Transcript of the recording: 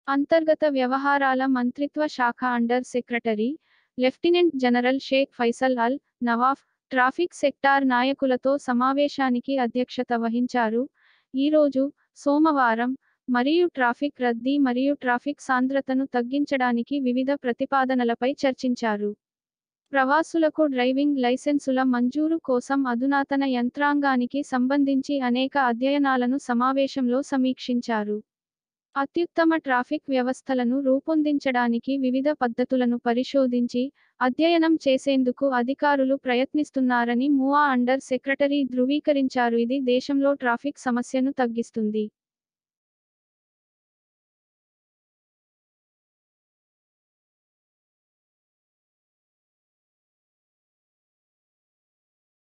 అంతర్గత వ్యవహారాల మంత్రిత్వ శాఖ under secretary, lieutenant general Sheikh Faisal Al Nawaf, traffic sector నాయకులతో సమావేశానికి అధ్యక్షత వహించారు. ఈరోజు, సోమవారం, మరియు ట్రాఫిక్ రద్దీ మరియు ట్రాఫిక్ సాంద్రతను తగ్గించడానికి వివిధ ప్రతిపాదనలపై చర్చించారు. ప్రవాసులకు డ్రైవింగ్ లైసెన్సుల మంజూరు కోసం అధునాతన యంత్రాంగానికి సంబంధించి అనేక అధ్యయనాలను సమావేశంలో సమీక్షించారు. అత్యుత్తమ ట్రాఫిక్ వ్యవస్థలను రూపొందించడానికి వివిధ పద్ధతులను పరిశోధించి, అధ్యయనం చేసేందుకు అధికారులు ప్రయత్నిస్తున్నారని ముఆ అండర్ సెక్రటరీ ధ్రువీకరించారు ఇది దేశంలో ట్రాఫిక్ సమస్యను తగ్గిస్తుంది.